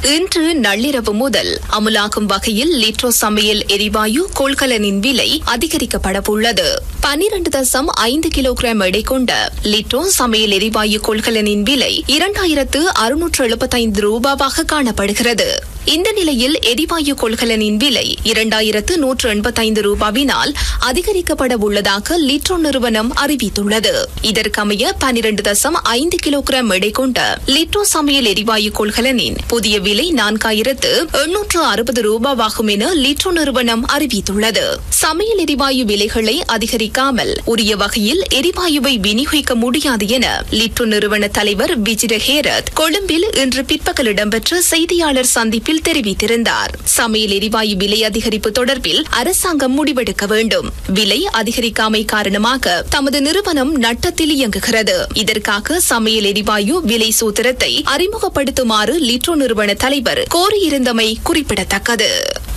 இன்று நள்ளிரவு முதல் அமுலாகும் வகையில் லிட்ரோ சமையல் எரிவாயு கொள்கலனின் விலை அதிகரிக்கப்படவுள்ளது பனிரண்டு தசம் ஐந்து கிலோகிராம் எடை கொண்ட லிட்ரோ சமையல் எரிவாயு கொள்கலனின் விலை இரண்டாயிரத்து அறுநூற்று எழுபத்தைந்து ரூபாவாக காணப்படுகிறது இந்த நிலையில் எரிவாயு கொள்கலனின் விலை இரண்டாயிரத்து நூற்று எண்பத்தைந்து ரூபாவினால் அதிகரிக்கப்பட உள்ளதாக லிட்ரோ நிறுவனம் அறிவித்துள்ளது இதற்கமைய பனிரண்டு தசம் ஐந்து கிலோகிராம் எடை கொண்ட லிட்ரோ சமையல் எரிவாயு கொள்கலனின் புதிய விலை நான்காயிரத்து எண்ணூற்று அறுபது ரூபாவாகும் என லிட்ரோ நிறுவனம் அறிவித்துள்ளது சமையல் எரிவாயு விலைகளை அதிகரிக்காமல் உரிய வகையில் எரிவாயுவை விநியோகிக்க முடியாது என லிட்ரோ நிறுவன தலைவர் விஜிர ஹேரத் கொழும்பில் இன்று பிற்பகல் இடம்பெற்ற செய்தியாளர் சந்திப்பில் தெரிவித்திருந்தார் சமையல் எரிவாயு விலை அதிகரிப்பு தொடர்பில் அரசாங்கம் முடிவெடுக்க வேண்டும் விலை அதிகரிக்காமை காரணமாக தமது நிறுவனம் நட்டத்தில் இயங்குகிறது இதற்காக சமையல் எரிவாயு விலை சூத்திரத்தை அறிமுகப்படுத்துமாறு லிட்ரோ நிறுவன தலைவர் கோரியிருந்தமை குறிப்பிடத்தக்கது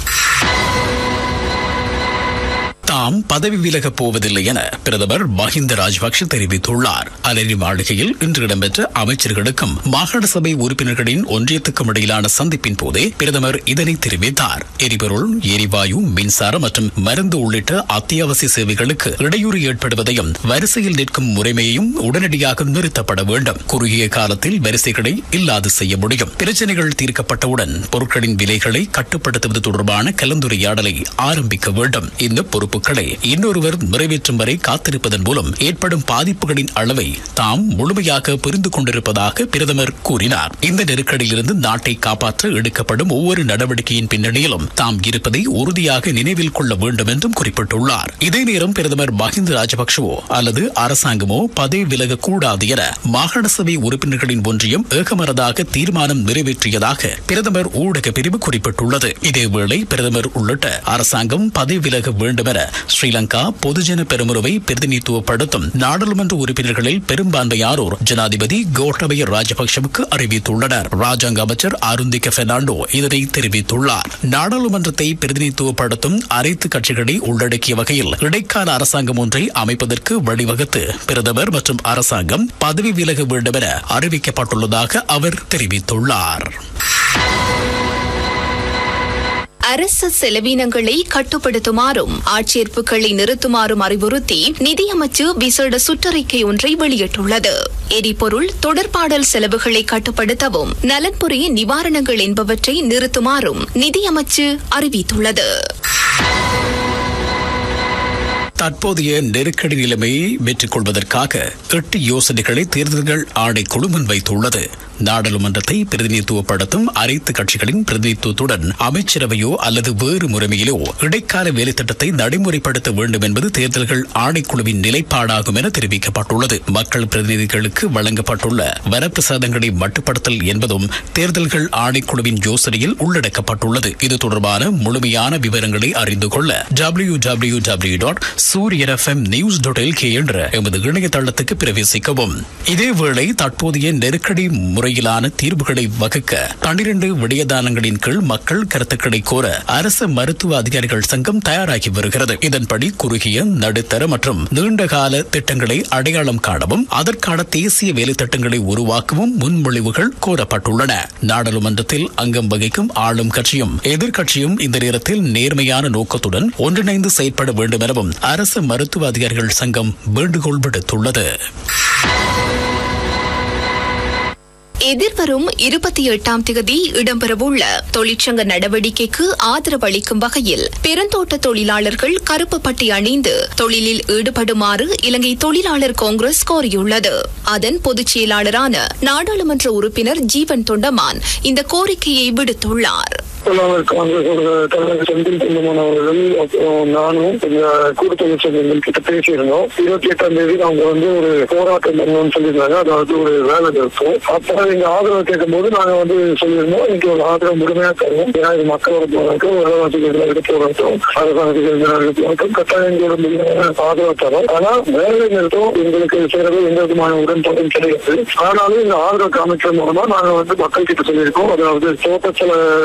தாம் பதவி விலகப் போவதில்லை என பிரதமர் மஹிந்த ராஜபக்ஷ தெரிவித்துள்ளார் அலரி மாளிகையில் இன்று இடம்பெற்ற அமைச்சர்களுக்கும் மாகாண சபை உறுப்பினர்களின் ஒன்றியத்துக்கும் இடையிலான சந்திப்பின் போதே பிரதமர் இதனை தெரிவித்தார் எரிபொருள் எரிவாயு மின்சாரம் மற்றும் மருந்து உள்ளிட்ட அத்தியாவசிய சேவைகளுக்கு இடையூறு ஏற்படுவதையும் வரிசையில் நிற்கும் முறைமையையும் உடனடியாக நிறுத்தப்பட வேண்டும் குறுகிய காலத்தில் வரிசைகளை இல்லாது செய்ய முடியும் பிரச்சனைகள் தீர்க்கப்பட்டவுடன் பொருட்களின் விலைகளை கட்டுப்படுத்துவது தொடர்பான கலந்துரையாடலை ஆரம்பிக்க வேண்டும் இந்த பொறுப்புகளை இன்னொருவர் நிறைவேற்றும் வரை காத்திருப்பதன் மூலம் ஏற்படும் பாதிப்புகளின் அளவை தாம் முழுமையாக புரிந்து கொண்டிருப்பதாக பிரதமர் கூறினார் இந்த நெருக்கடியிலிருந்து நாட்டை காப்பாற்ற எடுக்கப்படும் ஒவ்வொரு நடவடிக்கையின் பின்னணியிலும் தாம் இருப்பதை உறுதியாக நினைவில் கொள்ள வேண்டும் என்றும் குறிப்பிட்டுள்ளார் இதே நேரம் பிரதமர் மஹிந்த ராஜபக்சவோ அல்லது அரசாங்கமோ பதவி விலகக் கூடாது என மாகாண சபை உறுப்பினர்களின் ஒன்றியம் ஏகமனதாக தீர்மானம் நிறைவேற்றியதாக பிரதமர் ஊடக பிரிவு குறிப்பிட்டுள்ளது இதேவேளை பிரதமர் உள்ளிட்ட அரசாங்கம் பதவி விலக வேண்டும் என ஸ்ரீலங்கா பொதுஜன பெருமுறவை பிரதிநிதித்துவப்படுத்தும் நாடாளுமன்ற உறுப்பினர்களில் பெரும்பான்மையானோர் ஜனாதிபதி கோட்டபய ராஜபக்சவுக்கு அறிவித்துள்ளனர் ராஜாங்க அமைச்சர் அருந்திக பெர்னாண்டோ இதனை தெரிவித்துள்ளார் நாடாளுமன்றத்தை பிரதிநிதித்துவப்படுத்தும் அனைத்து கட்சிகளை உள்ளடக்கிய வகையில் இடைக்கால அரசாங்கம் ஒன்றை அமைப்பதற்கு வழிவகுத்து பிரதமர் மற்றும் அரசாங்கம் பதவி விலக வேண்டும் என அறிவிக்கப்பட்டுள்ளதாக அவர் தெரிவித்துள்ளார் அரசு செலவினங்களை கட்டுப்படுத்துமாறும் ஆட்சேர்ப்புகளை நிறுத்துமாறும் அறிவுறுத்தி நிதியமைச்சு விசேட சுற்றறிக்கை ஒன்றை வெளியிட்டுள்ளது எரிபொருள் தொடர்பாடல் செலவுகளை கட்டுப்படுத்தவும் நலன்புரி நிவாரணங்கள் என்பவற்றை நிறுத்துமாறும் நிதியமைச்சு அறிவித்துள்ளது தற்போதைய நெருக்கடி நிலைமையை வெற்றிக் கொள்வதற்காக எட்டு யோசனைகளை தேர்தல்கள் ஆணைக்குழு முன்வைத்துள்ளது நாடாளுமன்றத்தை பிரதிநிதித்துவப்படுத்தும் அனைத்து கட்சிகளின் பிரதிநிதித்துவத்துடன் அமைச்சரவையோ அல்லது வேறு முறைமையிலோ இடைக்கால வேலை திட்டத்தை நடைமுறைப்படுத்த வேண்டும் என்பது தேர்தல்கள் ஆணைக்குழுவின் நிலைப்பாடாகும் என தெரிவிக்கப்பட்டுள்ளது மக்கள் பிரதிநிதிகளுக்கு வழங்கப்பட்டுள்ள வரப்பிரசாதங்களை மட்டுப்படுத்தல் என்பதும் தேர்தல்கள் ஆணைக்குழுவின் யோசனையில் உள்ளடக்கப்பட்டுள்ளது இது தொடர்பான முழுமையான விவரங்களை அறிந்து கொள்ள W W W dot Sooriyan FM news dot LK என்ற எமது இணையதளத்துக்கு பிரவேசிக்கவும் இதேவேளை தற்போதைய நெருக்கடி முறையிலான தீர்வுகளை வகுக்க பனிரண்டு விடயதானங்களின் கீழ் மக்கள் கருத்துக்களை கோர அரசு மருத்துவ அதிகாரிகள் சங்கம் தயாராகி வருகிறது இதன்படி குறுகிய நடுத்தர மற்றும் நீண்டகால திட்டங்களை அடையாளம் காணவும் அதற்கான தேசிய வேலை திட்டங்களை உருவாக்கவும் முன்மொழிவுகள் கோரப்பட்டுள்ளன நாடாளுமன்றத்தில் அங்கம் வகிக்கும் ஆளும் கட்சியும் எதிர்க்கட்சியும் இந்த நேரத்தில் நேர்மையான நோக்கத்துடன் ஒன்றிணைந்து செயற்பட வேண்டும் எனவும் அரசு மருத்துவ அதிகாரிகள் சங்கம் வேண்டுகோள் விடுத்துள்ளது எதிர்வரும் இருபத்தி எட்டாம் தேதி இடம்பெறவுள்ள தொழிற்சங்க நடவடிக்கைக்கு ஆதரவு அளிக்கும் வகையில் பெருந்தோட்ட தொழிலாளர்கள் கருப்பு பட்டி அணிந்து தொழிலில் ஈடுபடுமாறு இலங்கை தொழிலாளர் காங்கிரஸ் கோரியுள்ளது அதன் பொதுச் செயலாளரான நாடாளுமன்ற உறுப்பினர் ஜீவன் தொண்டமான் இந்த கோரிக்கையை விடுத்துள்ளார் தொழிலாளர் காங்கிரஸோட தலைவர் செந்தில் தொண்டமான் அவர்கள் அப்புறம் நானும் இந்த கூட்டத்தொழில் சங்கங்கள் கிட்ட பேசியிருந்தோம் இருபத்தி எட்டாம் தேதி அவங்க வந்து ஒரு போராட்டம் பண்ணணும்னு சொல்லியிருந்தாங்க அதாவது ஒரு வேலை நிறுத்தம் அப்ப எங்க ஆதரவு கேட்கும் போது நாங்க வந்து சொல்லியிருந்தோம் இன்னைக்கு ஒரு ஆதரவு முழுமையா தருவோம் ஏன்னா இது மக்களோட போராட்டம் விலைவாசிகள் எடுத்து போராட்டம் அரசாங்கத்துக்கு எடுத்து போராட்டம் கட்டாயங்களோட முழுமையான ஆதரவு தரும் ஆனா வேலை நிறுத்தம் எங்களுக்கு செய்யறது எந்த விதமான உடன்பாடும் கிடையாது ஆனாலும் இந்த ஆதரவு காமிக்கிற மூலமா நாங்க வந்து மக்கள் கிட்ட சொல்லியிருக்கோம் அதாவது தோட்டத்துல செய்யற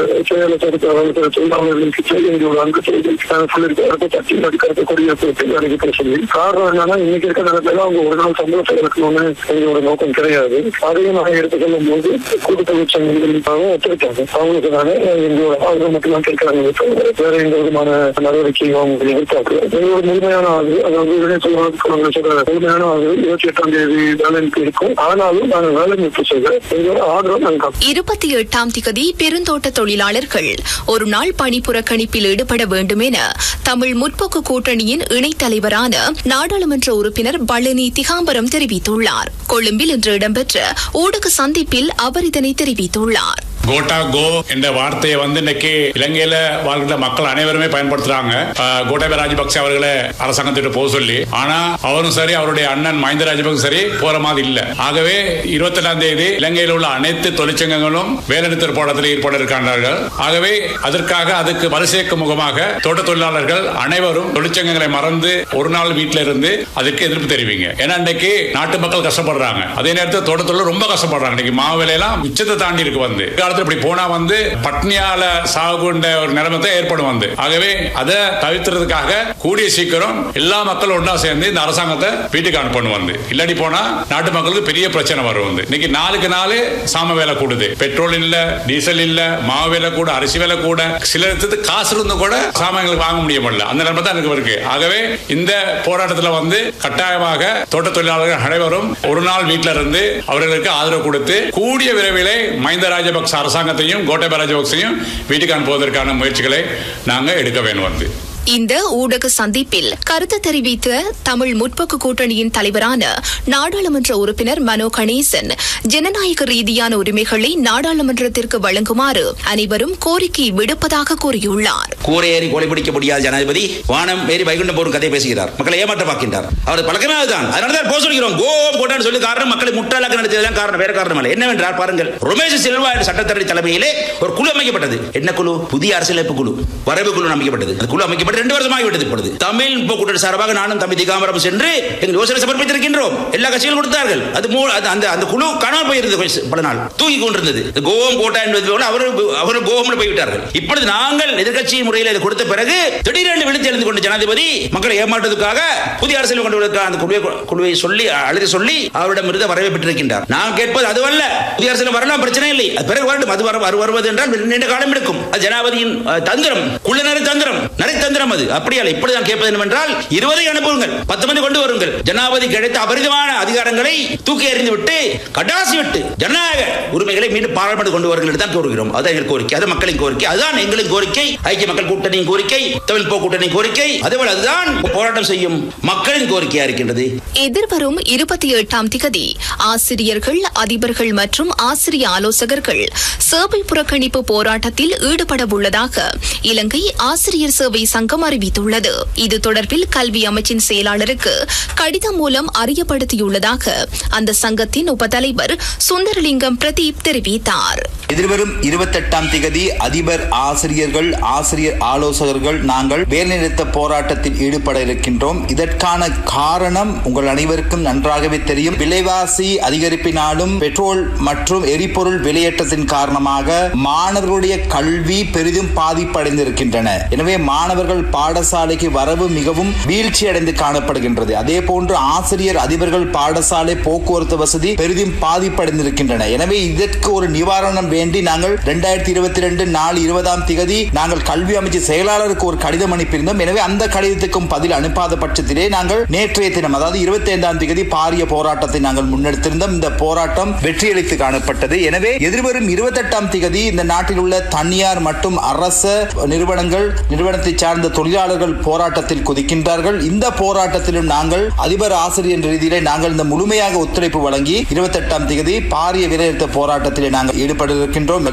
வேலை செய்யற வேலை செய்யற தொழிலாளர்களுக்கு செய்தி எங்களோட அங்கு செய்தி சொல்லியிருக்காரு தட்டி நடுக்கிறத கொடியை போட்டு வேலைக்கு சொல்லி காரணம் என்னன்னா இன்னைக்கு இருக்க நிலத்துல அவங்க ஒரு நாள் சம்பளத்தை இறக்கணும்னு எங்களோட நோக்கம் கிடையாது அதையும் நாங்கள் எடுத்து சொல்லும் போது கூட்டுறவு சங்கங்களுக்காக ஒத்துழைக்காங்க அவங்களுக்கு நானே எங்களோட ஆதரவு மட்டும் தான் கேட்கிறாங்க தவிர வேற எந்த விதமான நடவடிக்கையும் அவங்க எதிர்பார்க்கல எங்களோட முழுமையான ஆதரவு அதாவது உடனே சொல்லுவாங்க நாங்கள் சொல்ற முழுமையான ஆதரவு இருபத்தி எட்டாம் தேதி வேலைக்கு இருக்கும் ஆனாலும் நாங்கள் வேலை நிறுத்தி செய்ய எங்களோட ஆதரவு நாங்கள் இருபத்தி எட்டாம் திகதி பெருந்தோட்ட தொழிலாளர்கள் ஒரு நாள் பணி புறக்கணிப்பில் ஈடுபட வேண்டும் என தமிழ் முற்போக்கு கூட்டணியின் இணைத் தலைவரான நாடாளுமன்ற உறுப்பினர் பழனி திகாம்பரம் தெரிவித்துள்ளார் கொழும்பில் இன்று இடம்பெற்ற ஊடக சந்திப்பில் அவர் இதனை தெரிவித்துள்ளார் கோட்டா கோ என்ற வார்த்தையை வந்து இன்னைக்கு இலங்கையில வாழ்கிற மக்கள் அனைவருமே பயன்படுத்துறாங்க ஆஹ் கோட்டாபய ராஜபக்ச அவர்களை அரசாங்கத்திட்ட போக சொல்லி ஆனா அவரும் சரி அவருடைய அண்ணன் மஹிந்த ராஜபக்ச சரி போற மாதிரி இல்ல ஆகவே இருபத்தி எட்டாம் தேதி இலங்கையில் உள்ள அனைத்து தொழிற்சங்கங்களும் வேலைநிறுத்த போராட்டத்தில் ஈடுபட இருக்கின்றார்கள் ஆகவே அதற்காக அதுக்கு வரிசைக்கு முகமாக தோட்ட தொழிலாளர்கள் அனைவரும் தொழிற்சங்கங்களை மறந்து ஒரு நாள் வீட்டில இருந்து அதுக்கு எதிர்ப்பு தெரிவிங்க ஏன்னா இன்னைக்கு நாட்டு மக்கள் கஷ்டப்படுறாங்க அதே நேரத்தில் தோட்ட தொழில் ரொம்ப கஷ்டப்படுறாங்க இன்னைக்கு மாவு விலையெல்லாம் உச்சத்தை தாண்டி இருக்கு வந்து காலத்துல இப்படி போனா வந்து பட்னியால சாகுண்ட ஒரு நிலைமை தான் ஏற்படும் வந்து ஆகவே அதை தவிர்த்துறதுக்காக கூடிய சீக்கிரம் எல்லா மக்களும் ஒன்றா சேர்ந்து இந்த அரசாங்கத்தை வீட்டுக்கு அனுப்பணும் வந்து இல்லாட்டி போனா நாட்டு மக்களுக்கு பெரிய பிரச்சனை வரும் வந்து இன்னைக்கு நாளுக்கு நாள் சாம வேலை கூடுது பெட்ரோல் இல்ல டீசல் இல்ல மாவு விலை கூட அரிசி விலை கூட சில இடத்துக்கு காசு இருந்து கூட சாமான்களுக்கு வாங்க முடிய முடியல அந்த நிலைமை தான் எனக்கு இருக்கு ஆகவே இந்த போராட்டத்தில் வந்து கட்டாயமாக தோட்ட தொழிலாளர்கள் அனைவரும் ஒரு நாள் வீட்டில இருந்து அவர்களுக்கு ஆதரவு கொடுத்து கூடிய விரைவிலே மஹிந்த ராஜபக்ச அரசாங்கத்தையும் கோட்டபய ராஜபக்சையும் வீட்டுக்கு அனுப்புவதற்கான முயற்சிகளை நாங்கள் எடுக்க வேண்டும் வந்து இந்த ஊடக சந்திப்பில் கருத்து தெரிவித்த தமிழ் முற்போக்கு கூட்டணியின் தலைவரான நாடாளுமன்ற உறுப்பினர் மனோ கணேசன் ஜனநாயக ரீதியான உரிமைகளை நாடாளுமன்றத்திற்கு வழங்குமாறு அனைவரும் கோரிக்கை விடுப்பதாக கூறியுள்ளார் கூரையேறி கொலை பிடிக்க முடியாத ஜனாதிபதி வானம் ஏறி வைகுண்டம் போரும் கதை பேசுகிறார் மக்களை ஏமாற்றமாக்கின்றார் அவர் பழக்கமே அதுதான் அதனால தான் போக சொல்கிறோம் கோவம் கோட்டான்னு சொல்லி காரணம் மக்களை முட்டாளாக்க நடத்தியதுதான் காரணம் வேற காரணம் அல்ல என்னவென்றால் பாருங்கள் ரமேஷ் செல்வா என்ற சட்டத்தரணி தலைமையிலே ஒரு குழு அமைக்கப்பட்டது என்ன குழு புதிய அரசியலமைப்பு குழு வரைவு குழு அமைக்கப்பட்டது அந்த குழு அமைக்கப்பட்டு ரெண்டு வருஷம் ஆகிவிட்டது இப்பொழுது தமிழ் கூட்டணி சார்பாக நானும் தம்பி திகாமரம் சென்று எங்கள் யோசனை சமர்ப்பித்திருக்கின்றோம் எல்லா கட்சிகளும் கொடுத்தார்கள் அது மூ- அது- அந்த அந்த குழு காணாமல் போயிருந்தது கொஞ்ச- பல நாள் தூங்கி கொண்டிருந்தது இந்த கோவம் கோட்டா என்பது போல அவர் அவர் கோவம்ல போய்விட்டார்கள் இப்பொழுது நாங்கள் எதிர்க்கட்சி முறையில் இதை கொடுத்த பிறகு திடீரென்று விழித்து எழுந்து கொண்ட ஜனாதிபதி மக்களை ஏமாற்றுவதற்காக புதிய அரசியல் கொண்டு வருவதற்காக அந்த குழுவை குழுவை சொல்லி அழுத சொல்லி அவரிடம் இருந்து வரவே பெற்றிருக்கின்றார் நான் கேட்பது அதுவல்ல புதிய அரசியல் வரலாம் பிரச்சனை இல்லை அது பிறகு வரட்டும் அது வர வரு- வருவது என்றால் நீண்ட காலம் எடுக்கும் அது ஜனாதிபதியின் அஹ், தந்திரம் குள்ளநரி தந்திரம் நரித்தந்திரம் அது அப்படியே அல்ல இப்படி நான் கேட்பது என்னவென்றால் இருபதை அனுப்புங்கள் பத்து மணி கொண்டு வருங்கள் ஜனாதிபதி கிடைத்த அபரிதமான அதிகாரங்களை தூக்கி எறிந்து விட்டு கடாசி விட்டு ஜனநாயக உரிமைகளை மீண்டும் பாராளுமன்ற கொண்டு வருங்கள் என்று தான் கோருகிறோம் அதான் எங்கள் கோரிக்கை அது மக்களின் கோரிக்கை அதுதான் எங்களின் கோரிக்கை ஐக்கிய மக்கள் கூட்டணியின் கோரிக்கை தமிழ் போ கூட்டணியின் கோரிக்கை அதேபோல அதுதான் போராட்டம் செய்யும் மக்களின் கோரிக்கையா இருக்கின்றது எதிர்வரும் இருபத்தி எட்டாம் திகதி ஆசிரியர்கள் அதிபர்கள் மற்றும் ஆசிரிய ஆலோசகர்கள் சேவை புறக்கணிப்பு போராட்டத்தில் ஈடுபட உள்ளதாக இலங்கை ஆசிரியர் சேவை சங்கம் அறிவித்துள்ளது இது தொடர்பில் கல்வி அமைச்சின் செயலாளருக்கு கடிதம் மூலம் அறியப்படுத்தியுள்ளதாக அந்த சங்கத்தின் உபதலைவர் சுந்தரலிங்கம் பிரதீப் தெரிவித்தார் எதிர்வரும் இருபத்தெட்டாம் திகதி அதிபர் ஆசிரியர்கள் ஆசிரியர் ஆலோசகர்கள் நாங்கள் வேலைநிறுத்த போராட்டத்தில் ஈடுபட இருக்கின்றோம் இதற்கான காரணம் உங்கள் அனைவருக்கும் நன்றாகவே தெரியும் விலைவாசி அதிகரிப்பினாலும் பெட்ரோல் மற்றும் எரிபொருள் விலையேற்றத்தின் காரணமாக மாணவர்களுடைய கல்வி பெரிதும் பாதிப்படைந்திருக்கின்றன எனவே மாணவர்கள் பாடசாலைக்கு வரவு மிகவும் வீழ்ச்சி அடைந்து காணப்படுகின்றது அதே போன்று ஆசிரியர் அதிபர்கள் பாடசாலை போக்குவரத்து வசதி பெரிதும் பாதிப்படைந்திருக்கின்றன எனவே இதற்கு ஒரு நிவாரணம் வேண்டி நாங்கள் இரண்டாயிரத்தி இருபத்தி ரெண்டு நாலு இருபதாம் திகதி நாங்கள் கல்வி அமைச்சு செயலாளருக்கு ஒரு கடிதம் அனுப்பியிருந்தோம் எனவே அந்த கடிதத்துக்கும் பதில் அனுப்பாத பட்சத்திலே நாங்கள் நேற்றைய தினம் அதாவது இருபத்தி ஐந்தாம் திகதி பாரிய போராட்டத்தை நாங்கள் முன்னெடுத்திருந்தோம் இந்த போராட்டம் வெற்றியளித்து காணப்பட்டது எனவே எதிர்வரும் இருபத்தெட்டாம் திகதி இந்த நாட்டில் உள்ள தனியார் மற்றும் அரச நிறுவனங்கள் நிறுவனத்தை சார்ந்த தொழிலாளர்கள் போராட்டத்தில் குதிக்கின்றார்கள் இந்த போராட்டத்திலும் நாங்கள் அதிபர் ஆசிரியர் என்ற ரீதியிலே நாங்கள் இந்த முழுமையாக ஒத்துழைப்பு வழங்கி இருபத்தெட்டாம் திகதி பாரிய விரைநிறுத்த போராட்டத்திலே நாங்கள் ஈடுபட இருக்கின்றோம்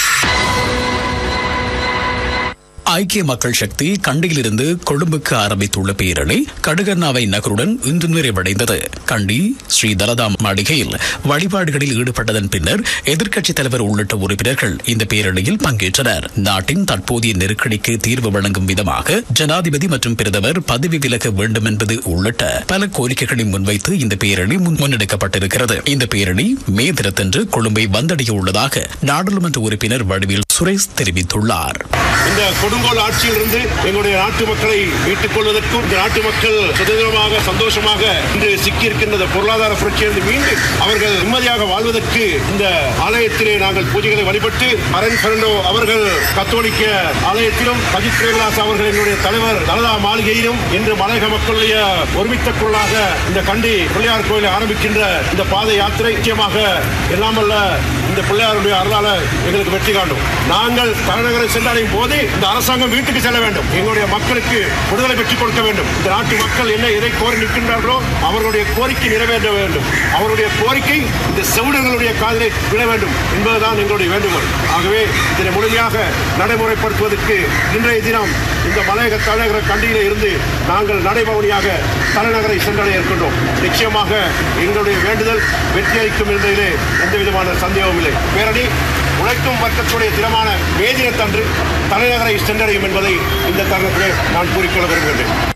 ஐக்கிய மக்கள் சக்தி கண்டியிலிருந்து கொழும்புக்கு ஆரம்பித்துள்ள பேரணி கடுகர்னாவை நகருடன் இன்று நிறைவடைந்தது கண்டி ஸ்ரீ தலதா மாளிகையில் வழிபாடுகளில் ஈடுபட்டதன் பின்னர் எதிர்க்கட்சித் தலைவர் உள்ளிட்ட உறுப்பினர்கள் இந்த பேரணியில் பங்கேற்றனர் நாட்டின் தற்போதைய நெருக்கடிக்கு தீர்வு வழங்கும் விதமாக ஜனாதிபதி மற்றும் பிரதமர் பதவி விலக வேண்டும் என்பது உள்ளிட்ட பல கோரிக்கைகளை முன்வைத்து இந்த பேரணி முன்- முன்னெடுக்கப்பட்டிருக்கிறது இந்த பேரணி மே தினத்தன்று கொழும்பை வந்தடைய உள்ளதாக நாடாளுமன்ற உறுப்பினர் வடிவில் சுரேஷ் தெரிவித்துள்ளார் இந்த கொடுங்கோல் ஆட்சியிலிருந்து எங்களுடைய நாட்டு மக்களை மீட்டுக் கொள்வதற்கும் இந்த நாட்டு மக்கள் சுதந்திரமாக சந்தோஷமாக இன்று சிக்கியிருக்கின்ற இந்த பொருளாதார புரட்சியிலிருந்து மீண்டு அவர்கள் நிம்மதியாக வாழ்வதற்கு இந்த ஆலயத்திலே நாங்கள் பூஜைகளை வழிபட்டு மரன் பெர்னோ அவர்கள் கத்தோலிக்க ஆலயத்திலும் அஜித் பிரேமதாஸ் அவர்கள் எங்களுடைய தலைவர் தலதா மாளிகையிலும் இன்று மலையக மக்களுடைய ஒருமித்த குரலாக இந்த கண்டி பிள்ளையார் கோயிலை ஆரம்பிக்கின்ற இந்த பாத யாத்திரை நிச்சயமாக எல்லாம் வல்ல இந்த பிள்ளையாருடைய அருளால எங்களுக்கு வெற்றி காட்டும் நாங்கள் தலைநகரை சென்றடையும் போது இந்த அரசாங்கம் வீட்டுக்கு செல்ல வேண்டும் எங்களுடைய மக்களுக்கு விடுதலை பெற்றுக் கொடுக்க வேண்டும் இந்த நாட்டு மக்கள் என்ன எதை கோரி நிற்கின்றார்களோ அவர்களுடைய கோரிக்கை நிறைவேற்ற வேண்டும் அவருடைய கோரிக்கை இந்த செவிடர்களுடைய காதலை விட வேண்டும் என்பதுதான் எங்களுடைய வேண்டுகோள் ஆகவே இதனை முழுமையாக நடைமுறைப்படுத்துவதற்கு இன்றைய தினம் இந்த மலையக தலைநகர கண்டியிலே இருந்து நாங்கள் நடைபவனியாக தலைநகரை சென்றடைய இருக்கின்றோம் நிச்சயமாக எங்களுடைய வேண்டுதல் வெற்றியளிக்கும் என்பதிலே எந்த விதமான சந்தேகமும் இல்லை பேரணி உழைக்கும் வர்க்கத்துடைய தினமான மே தினத்தன்று தலைநகரை சென்றடையும் என்பதை இந்த தருணத்திலே நான் கூறிக்கொள்ள விரும்புகின்றேன்